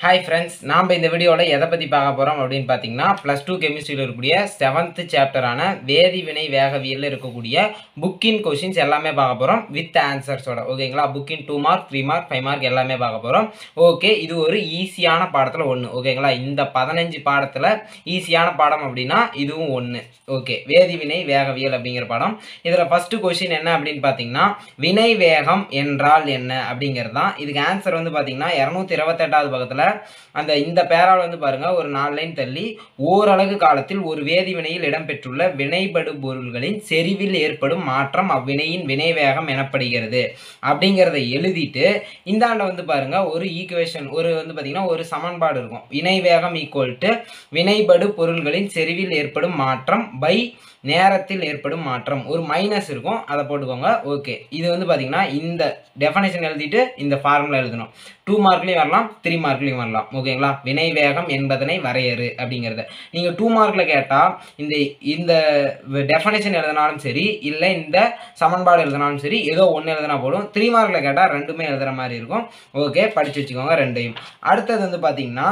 hi friends நாம் இந்த வீடியோவில் எதை பற்றி பார்க்க போகிறோம் அப்படின்னு பார்த்தீங்கன்னா ப்ளஸ் டூ கெமிஸ்ட்ரியில் இருக்கக்கூடிய செவன்த்து சாப்டரான வேதி வினை வேகவியலில் இருக்கக்கூடிய புக்கின் கொஷின்ஸ் எல்லாமே பார்க்க போகிறோம் வித் ஆன்சர்ஸோட ஓகேங்களா புக்கின் two mark three mark five mark எல்லாமே பார்க்க போகிறோம் ஓகே இது ஒரு ஈஸியான பாடத்தில் ஒன்று ஓகேங்களா இந்த பதினஞ்சு பாடத்தில் ஈஸியான பாடம் அப்படின்னா இதுவும் ஒன்று ஓகே வேதி வினை வேகவியல் அப்படிங்கிற பாடம் இதில் ஃபஸ்ட்டு கொஷின் என்ன அப்படின்னு பார்த்தீங்கன்னா வினை வேகம் என்றால் என்ன அப்படிங்கிறது தான் இதுக்கு ஆன்சர் வந்து பார்த்தீங்கன்னா இரநூத்தி இருபத்தெட்டாவது பக்கத்தில் அந்த இந்த பேராவில் வந்து பாருங்க ஒரு நாலு லைன் தள்ளி ஓரலகு காலத்தில் ஒரு வேதி வினையில் இடம்பெற்றுள்ள வினைபடு பொருள்களின் செறிவில் ஏற்படும் மாற்றம் அவ்வினையின் வினை வேகம் எனப்படுகிறது அப்படிங்கிறத எழுதிட்டு இந்தாண்ட வந்து பாருங்க ஒரு ஈக்குவேஷன் ஒரு வந்து பார்த்தீங்கன்னா ஒரு சமன்பாடு இருக்கும் வினை வேகம் ஈக்குவல் டு வினைபடு பொருள்களின் செறிவில் ஏற்படும் மாற்றம் பை நேரத்தில் ஏற்படும் மாற்றம் ஒரு மைனஸ் இருக்கும் அதை போட்டுக்கோங்க ஓகே இது வந்து பார்த்தீங்கன்னா இந்த டெஃபனேஷன் எழுதிட்டு இந்த ஃபார்முலா எழுதணும் டூ மார்க்லேயும் வரலாம் த்ரீ மார்க்லேயும் வரலாம் ஓகேங்களா வினை வேகம் என்பதனை வரையறு அப்படிங்கிறத நீங்கள் டூ மார்க்கில் கேட்டால் இந்த இந்த டெஃபனேஷன் எழுதினாலும் சரி இல்லை இந்த சமன்பாடு எழுதினாலும் சரி ஏதோ ஒன்று எழுதினா போடும் த்ரீ மார்க்கில் கேட்டால் ரெண்டுமே எழுதுகிற மாதிரி இருக்கும் ஓகே படித்து வச்சுக்கோங்க ரெண்டையும் அடுத்தது வந்து பார்த்தீங்கன்னா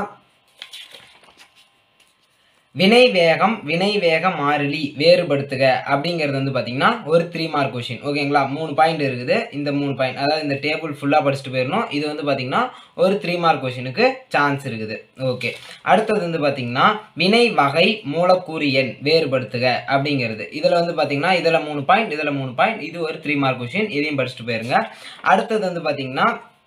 வினை வேகம் வினை வேக மாறிலி வேறுபடுத்துக அப்படிங்கிறது வந்து பார்த்தீங்கன்னா ஒரு த்ரீ மார்க் கொஷின் ஓகேங்களா மூணு பாயிண்ட் இருக்குது இந்த மூணு பாயிண்ட் அதாவது இந்த டேபிள் ஃபுல்லாக படிச்சுட்டு போயிடணும் இது வந்து பார்த்தீங்கன்னா ஒரு த்ரீ மார்க் கொஷினுக்கு சான்ஸ் இருக்குது ஓகே அடுத்தது வந்து பார்த்தீங்கன்னா வினை வகை மூலக்கூறு எண் வேறுபடுத்துக அப்படிங்கிறது இதில் வந்து பார்த்தீங்கன்னா இதில் மூணு பாயிண்ட் இதில் மூணு பாயிண்ட் இது ஒரு த்ரீ மார்க் கொஷின் இதையும் படிச்சுட்டு போயிருங்க அடுத்தது வந்து பார்த்தீங்கன்னா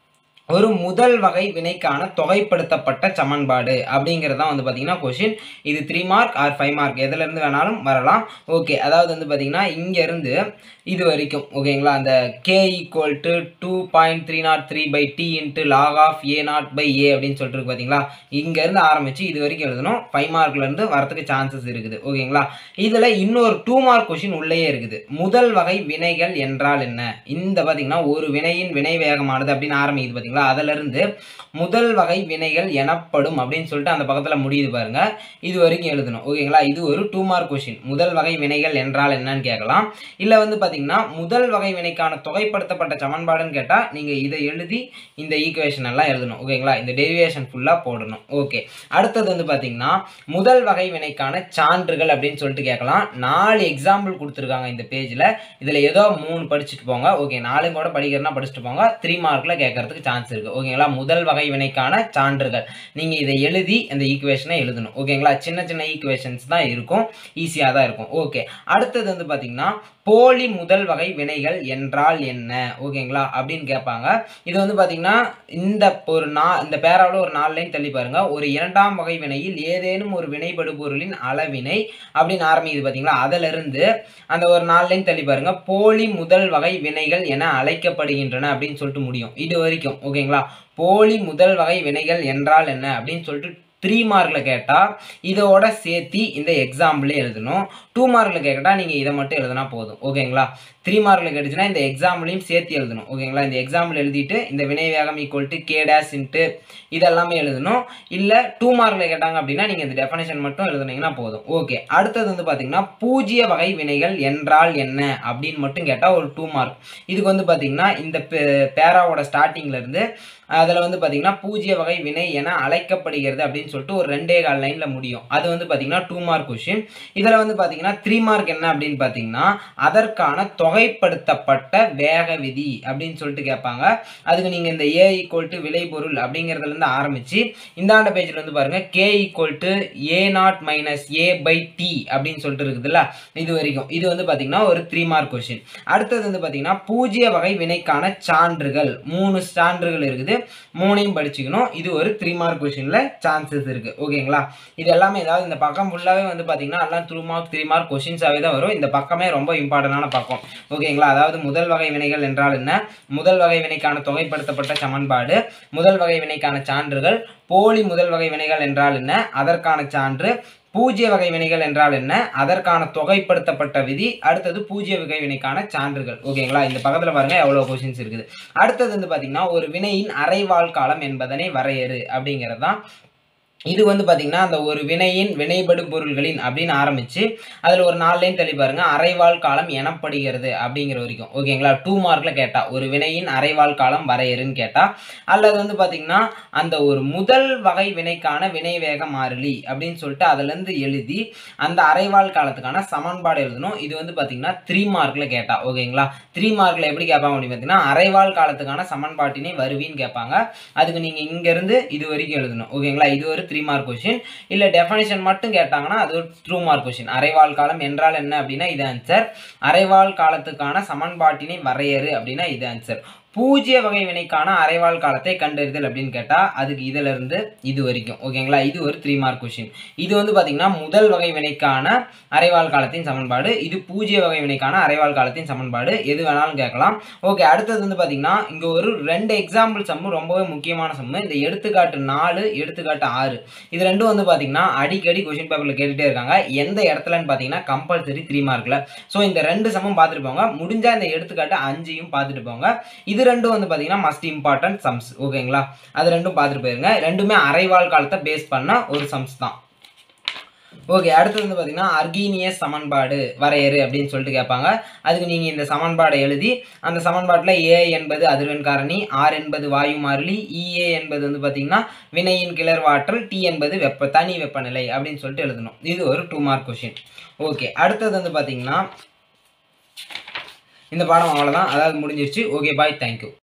ஒரு முதல் வகை வினைக்கான தொகைப்படுத்தப்பட்ட சமன்பாடு அப்படிங்கிறது தான் வந்து பார்த்தீங்கன்னா கொஷின் இது three mark or five mark எதுலேருந்து வேணாலும் வரலாம் ஓகே அதாவது வந்து பார்த்தீங்கன்னா இங்கேருந்து இது வரைக்கும் ஓகேங்களா அந்த K equal to two point three nought three by T into log of A nought by A அப்படின்னு சொல்லிட்டு இருக்கு பார்த்தீங்களா இங்கேருந்து ஆரம்பித்து இது வரைக்கும் எழுதணும் ஃபைவ் மார்க்லேருந்து வரத்துக்கு சான்சஸ் இருக்குது ஓகேங்களா இதில் இன்னொரு டூ மார்க் கொஷின் உள்ளேயே இருக்குது முதல் வகை வினைகள் என்றால் என்ன இந்த பார்த்தீங்கன்னா ஒரு வினையின் வினை வேகமானது அப்படின்னு ஆரம்பிக்குது பார்த்தீங்களா அதிலிருந்து முதல் வகை வினைகள் எனப்படும் அப்படின்னு சொல்லிட்டு அந்த பக்கத்தில் முடியுது பாருங்க இது வரைக்கும் எழுதணும் ஓகேங்களா இது ஒரு டூ மார்க் கொஷின் முதல் வகை வினைகள் என்றால் என்னன்னு கேட்கலாம் இல்லை வந்து பார்த்தீங்கன்னா முதல் வகை வினைக்கான தொகைப்படுத்தப்பட்ட சமன்பாடுன்னு கேட்டால் நீங்கள் இதை எழுதி இந்த ஈக்குவேஷன் எல்லாம் எழுதணும் ஓகேங்களா இந்த டெரிவேஷன் ஃபுல்லாக போடணும் ஓகே அடுத்தது வந்து பார்த்தீங்கன்னா முதல் வகை வினைக்கான சான்றுகள் அப்படின்னு சொல்லிட்டு கேட்கலாம் நாலு எக்ஸாம்பிள் கொடுத்துருக்காங்க இந்த பேஜில் இதில் ஏதோ மூணு படிச்சுட்டு போங்க ஓகே நாலு கூட படிக்கிறதுனா படிச்சுட்டு போங்க த்ரீ மார்க்கில் கேட்கறதுக்கு சான்ஸ் இருக்குது ஓகேங்களா முதல் வகை வினைக்கான சான்றுகள் நீங்கள் இதை எழுதி அந்த ஈக்குவேஷனை எழுதணும் ஓகேங்களா சின்ன சின்ன ஈக்குவேஷன்ஸ் தான் இருக்கும் ஈஸியாக தான் இருக்கும் ஓகே அடுத்தது வந்து பார்த்தீங்கன்னா போலி முதல் வகை வினைகள் என்றால் என்ன ஓகேங்களா அப்படின்னு கேட்பாங்க இது வந்து பார்த்தீங்கன்னா இந்த ஒரு நா இந்த பேராவில் ஒரு நாலு லைன் தள்ளி பாருங்க ஒரு இரண்டாம் வகை வினையில் ஏதேனும் ஒரு வினைபடு பொருளின் அளவினை அப்படின்னு ஆரம்பிக்குது பார்த்தீங்களா அதிலிருந்து அந்த ஒரு நாலு லைன் தள்ளி பாருங்க போலி முதல் வகை வினைகள் என அழைக்கப்படுகின்றன அப்படின்னு சொல்லிட்டு முடியும் இது வரைக்கும் ஓகேங்களா போலி முதல் வகை வினைகள் என்றால் என்ன அப்படின்னு சொல்லிட்டு த்ரீ மார்க்கில் கேட்டால் இதோட சேர்த்தி இந்த எக்ஸாம்பிளே எழுதணும் டூ மார்க்கில் கேட்டால் நீங்கள் இதை மட்டும் எழுதினா போதும் ஓகேங்களா த்ரீ மார்க்கில் கேட்டுச்சுன்னா இந்த எக்ஸாம்பிளையும் சேர்த்து எழுதணும் ஓகேங்களா இந்த எக்ஸாம்பிள் எழுதிட்டு இந்த வினை வேகம் equal to K days into இதெல்லாமே எழுதணும் இல்லை டூ மார்க்கில் கேட்டாங்க அப்படின்னா நீங்கள் இந்த டெஃபனேஷன் மட்டும் எழுதுனீங்கன்னா போதும் ஓகே அடுத்தது வந்து பார்த்தீங்கன்னா பூஜ்ய வகை வினைகள் என்றால் என்ன அப்படின்னு மட்டும் கேட்டால் ஒரு டூ மார்க் இதுக்கு வந்து பார்த்தீங்கன்னா இந்த பேராவோட ஸ்டார்டிங்லேருந்து அதில் வந்து பார்த்தீங்கன்னா பூஜ்ய வகை வினை என அழைக்கப்படுகிறது அப்படின்னு சொல்லிட்டு ஒரு ரெண்டே கால் லைனில் முடியும் அது வந்து பார்த்தீங்கன்னா டூ மார்க் கொஷின் இதில் வந்து பார்த்தீங்கன்னா த்ரீ மார்க் என்ன அப்படின்னு பார்த்தீங்கன்னா அதற்கான தொகைப்படுத்தப்பட்ட வேக விதி அப்படின்னு சொல்லிட்டு கேட்பாங்க அதுக்கு நீங்கள் இந்த ஏ ஈக்குவல் டு விளைபொருள் அப்படிங்கிறதுலேருந்து ஆரம்பித்து இந்தாண்ட பேஜில் வந்து பாருங்கள் K equal to A nought minus A by T அப்படின்னு சொல்லிட்டு இருக்குதுல்ல இது வரைக்கும் இது வந்து பார்த்தீங்கன்னா ஒரு த்ரீ மார்க் கொஷின் அடுத்தது வந்து பார்த்தீங்கன்னா பூஜ்ய வகை வினைக்கான சான்றுகள் மூணு சான்றுகள் இருக்குது மூணையும் படிச்சுக்கணும் இது ஒரு த்ரீ மார்க் கொஷினில் சான்சஸ் இருக்குது ஓகேங்களா இது எல்லாமே ஏதாவது இந்த பக்கம் ஃபுல்லாகவே வந்து பார்த்தீங்கன்னா எல்லாம் த்ரூ மார்க் த்ரீ மார்க் கொஷின்ஸாகவே தான் வரும் இந்த பக்கமே ரொம்ப இம்பார்ட்டண்டான பக்கம் ஓகேங்களா அதாவது முதல் வகை வினைகள் என்றால் என்ன முதல் வகை வினைக்கான தொகைப்படுத்தப்பட்ட சமன்பாடு முதல் வகை வினைக்கான சான்றுகள் போலி முதல் வகை வினைகள் என்றால் என்ன அதற்கான சான்று பூஜ்ய வகை வினைகள் என்றால் என்ன அதற்கான தொகைப்படுத்தப்பட்ட விதி அடுத்தது பூஜ்ய வகை வினைக்கான சான்றுகள் ஓகேங்களா இந்த பக்கத்தில் பாருங்க எவ்வளோ கொஷின்ஸ் இருக்குது அடுத்தது வந்து பார்த்தீங்கன்னா ஒரு வினையின் அரைவாழ் காலம் என்பதனை வரையறு அப்படிங்கிறது தான் இது வந்து பார்த்தீங்கன்னா அந்த ஒரு வினையின் வினைபடு பொருள்களின் அப்படின்னு ஆரம்பிச்சு அதில் ஒரு நாலு லைன் தள்ளி பாருங்க அரைவாழ் காலம் எனப்படுகிறது அப்படிங்கிற வரைக்கும் ஓகேங்களா டூ மார்க்ல கேட்டா ஒரு வினையின் அரைவாழ் காலம் வரையறுன்னு கேட்டா அல்லது வந்து பார்த்தீங்கன்னா அந்த ஒரு முதல் வகை வினைக்கான வினை வேக மாறிலி அப்படின்னு சொல்லிட்டு அதுலேருந்து எழுதி அந்த அரைவாழ் காலத்துக்கான சமன்பாடு எழுதணும் இது வந்து பார்த்தீங்கன்னா த்ரீ மார்க்ல கேட்டா ஓகேங்களா த்ரீ மார்க்ல எப்படி கேட்பாங்க அப்படின்னு பார்த்தீங்கன்னா அரைவாழ் காலத்துக்கான சமன்பாட்டினை வருவின்னு கேட்பாங்க அதுக்கு நீங்கள் இங்கேருந்து இது வரைக்கும் எழுதணும் ஓகேங்களா இது ஒரு த்ரீ மார்க் கொஷின் இல்லை டெஃபனிஷன் மட்டும் கேட்டாங்கன்னா அது ஒரு ட்ரூ மார்க் கொஷின் அரைவாழ் காலம் என்றால் என்ன அப்படின்னா இது ஆன்சர் அரைவாழ் காலத்துக்கான சமன்பாட்டினை வரையறு அப்படின்னா இது ஆன்சர் பூஜ்ய வகை வினைக்கான அரைவாழ் காலத்தை கண்டறிதல் அப்படின்னு கேட்டால் அதுக்கு இதுல இருந்து இது வரைக்கும் ஓகேங்களா இது ஒரு த்ரீ மார்க் கொஷின் இது வந்து பார்த்தீங்கன்னா முதல் வகை வினைக்கான அரைவாழ் காலத்தின் சமன்பாடு இது பூஜ்ய வகை வினைக்கான அரைவாழ் காலத்தின் சமன்பாடு எது வேணாலும் கேட்கலாம் ஓகே அடுத்தது வந்து பார்த்தீங்கன்னா இங்கே ஒரு ரெண்டு எக்ஸாம்பிள் சம்மு ரொம்பவே முக்கியமான சம்மு இந்த எடுத்துக்காட்டு நாலு எடுத்துக்காட்டு ஆறு இது ரெண்டும் வந்து பார்த்தீங்கன்னா அடிக்கடி கொஷின் பேப்பரில் கேட்டுகிட்டே இருக்காங்க எந்த இடத்துலன்னு பார்த்தீங்கன்னா கம்பல்சரி த்ரீ மார்க்கில் ஸோ இந்த ரெண்டு சம்மும் பார்த்துட்டு போங்க முடிஞ்சால் இந்த எடுத்துக்காட்டு அஞ்சையும் பார்த்துட்டு போங்க இது ரெண்டும் வந்து பார்த்தீங்கன்னா மஸ்ட் இம்பார்ட்டன்ட் சம்ஸ் ஓகேங்களா அது ரெண்டும் பார்த்துட்டு போயிருங்க ரெண்டுமே அரைவாழ் காலத்தை பேஸ் பண்ண ஒரு சம்ஸ் தான் ஓகே அடுத்தது வந்து பார்த்தீங்கன்னா அர்கீனியஸ் சமன்பாடு வரையறு அப்படின்னு சொல்லிட்டு கேட்பாங்க அதுக்கு நீங்கள் இந்த சமன்பாடை எழுதி அந்த சமன்பாட்டில் ஏ என்பது அதிர்வெண் காரணி ஆர் என்பது வாயு மாறிலி இஏ என்பது வந்து பார்த்தீங்கன்னா வினையின் கிளர்வாற்றல் டி என்பது வெப்ப தனி வெப்பநிலை அப்படின்னு சொல்லிட்டு எழுதணும் இது ஒரு டூ மார்க் கொஷின் ஓகே அடுத்தது வந்து பார்த்தீங்கன்னா இந்த பாடம் அவ்வளோதான் அதாவது முடிஞ்சிருச்சு ஓகே பாய் தேங்க்யூ